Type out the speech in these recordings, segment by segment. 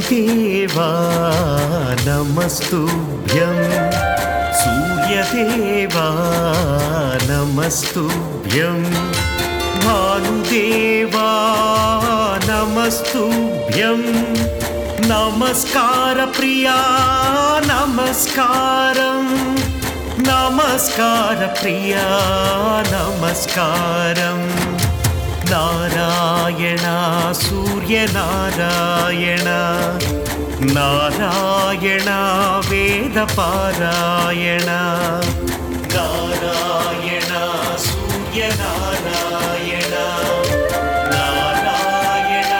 अग्निदेवा नमस्तुभ्यं सूर्यदेवा नमस्तुभ्यं भानुदेवा नमस्तुभ्यं नमस्कारप्रिया नमस्कारम् नमस्कारप्रिया नमस्कारम् नारायण सूर्यनारायण नारायण वेदपारायण नारायण सूर्यनारायण नारायण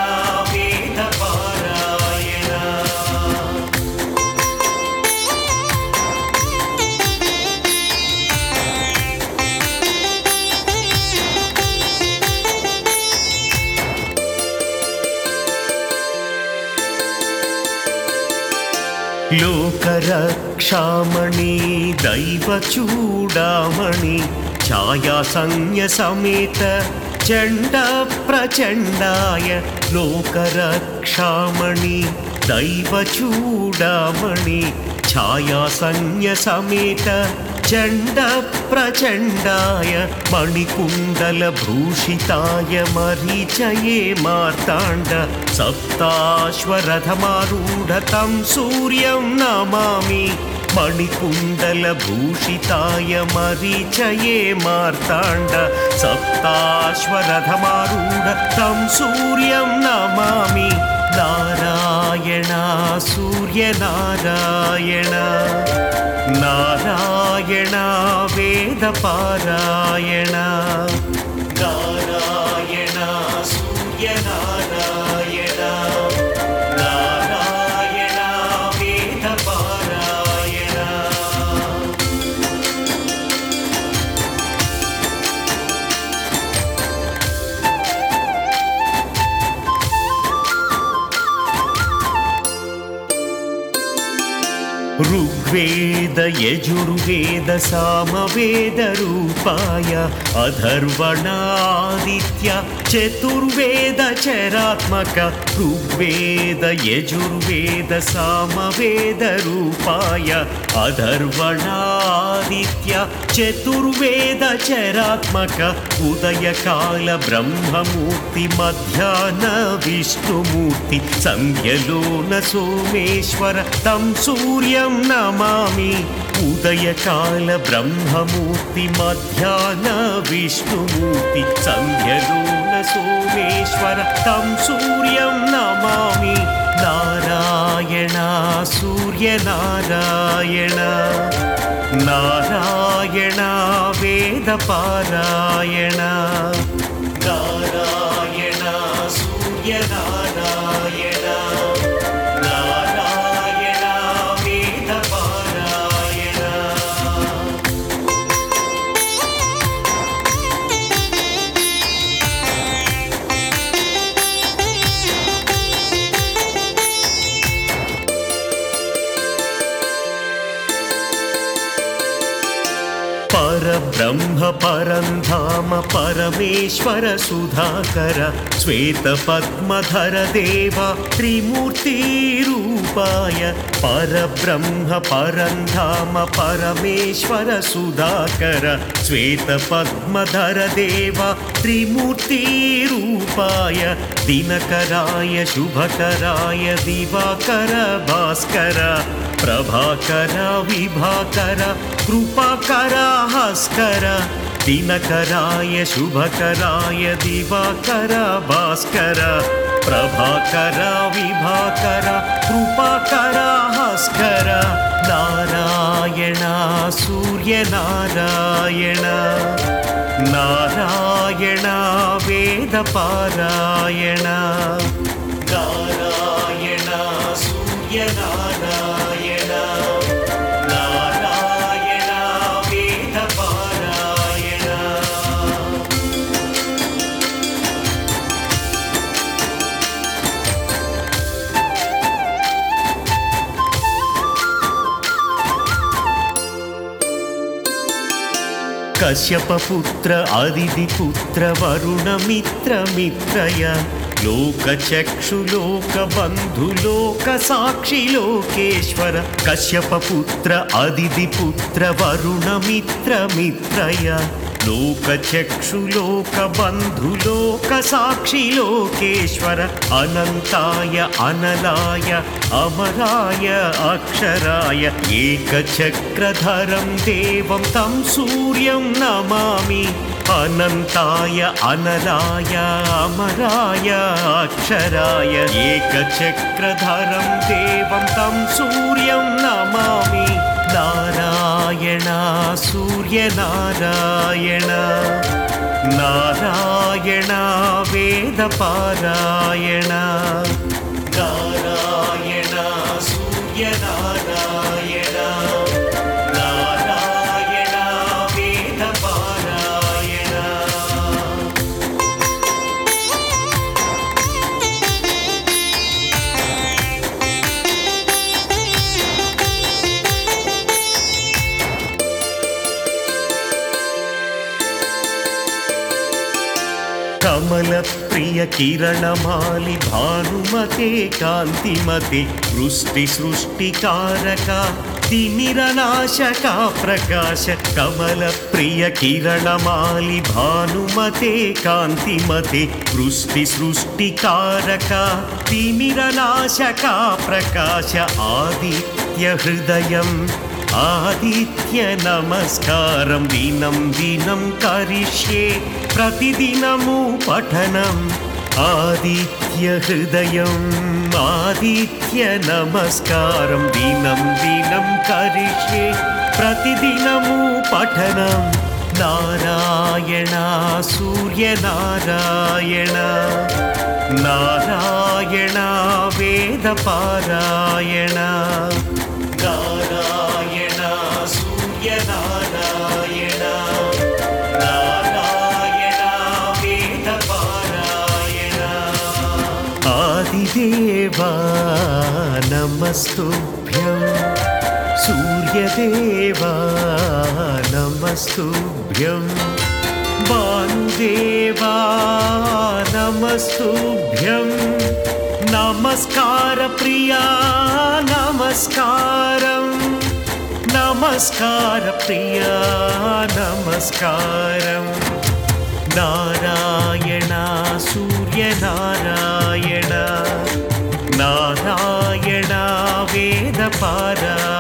वेदपारायण लोकरक्षामणि दैवचूडामणि छायासंज्ञसमेत चण्डप्रचण्डाय लोकरक्षामणि दैवचूडामणि छायासंज्ञसमेत चण्डप्रचण्डाय मणिकुण्डलभूषिताय मरीचये मार्ताण्ड सप्ताश्वरथमारूढतं सूर्यं नमामि मणिकुण्डलभूषिताय मरीचये मार्ताण्ड सप्ताश्वरथमारूढतं सूर्यं नमामि नारायण सूर्यनारायण नारायण वेदपारायण नारायण सूर्यनारायण नारायण वेदपारायण ऋग्वेद यजुर्वेद सामवेदरूपाय अधर्वणादित्य चतुर्वेद चरात्मक ऋग्वेद यजुर्वेद सामवेदरूपाय अधर्वणादित्य चतुर्वेद चरात्मक उदयकाल ब्रह्ममूर्ति मध्याह्न विष्णुमूर्ति सन्ध्यलो न सोमेश्वर तं सूर्यं नमामि उदयकाल ब्रह्ममूर्ति मध्याह्न विष्णुमूर्ति सन्ध्यलो न सोमेश्वर तं सूर्यं नमामि नारायण सूर्यनारायण नारायण वेदपारायण नारायण सूर्यनारायण नारायण वेदपारायण परब्रह्म परन्धाम परमेश्वर सुधाकर श्वेतपद्मधर देव त्रिमूर्तिरूपाय परब्रह्म परन्धाम परमेश्वर सुधाकर श्वेतपद्मधर देव त्रिमूर्तिरूपाय दिनकराय शुभकराय दिवाकर भास्कर प्रभाकर विभाकर कृपाकर हस्कर दिनकराय शुभकराय दिवाकर भास्कर प्रभाकर विभाकर कृपाकर हस्कर नारायण सूर्यनारायण नारायण वेदपारायण नारायण सूर्यनारायण नारायण वेदपारायण कश्यपपुत्र अदितिपुत्र वरुणमित्र मित्रय లోకచక్షులోక బంధులోక సాక్షి లోకేశ్వర కశ్యప పుత్ర అదితి పుత్ర వరుణ మిత్ర మిత్రయ లోకచక్షులోక బంధులోక సాక్షి లోకేశ్వర అనంతాయ అనలాయ అమరాయ అక్షరాయ ఏకచక్రధరం దేవం తం సూర్యం నమామి అనంతాయ అనలాయ అమరాయ అక్షరాయ ఏకచక్రధరం దేవం తం సూర్యం నమామి నారాయణ సూర్యనారాయణ నారాయణ వేదపారాయణ నారాయణ సూర్యనారాయణ నారాయణ వేదపారాయణ కమల ప్రియ కిరణమాలి భానుమతే కాంతిమతే వృష్టి సృష్టికారక తిమిరనాశక ప్రకాశ కమల ప్రియ కిరణమాలి భానుమతే కాంతిమతే వృష్టి సృష్టికారక తిమిరనాశక ప్రకాశ ఆదిత్య హృదయం ఆదిత్య నమస్కారం దినం దినం కరిష్యే ప్రతిదినము పఠనం ఆదిత్య హృదయం ఆదిత్య నమస్కారం దినం దినం కరిష్యే ప్రతిదినము పఠనం నారాయణ సూర్యనారాయణ నారాయణ వేదపారాయణ నారాయణ సూర్యనారాయణ నారాయణ వేదపారాయణ ఆదిదేవా నమస్తుభ్యం సూర్యదేవా నమస్తుభ్యం భానుదేవా నమస్తుభ్యం నమస్కార ప్రియా నమస్కారం నమస్కార ప్రియా నమస్కారం నారాయణ సూర్యనారాయణ నారాయణ వేదపారాయణ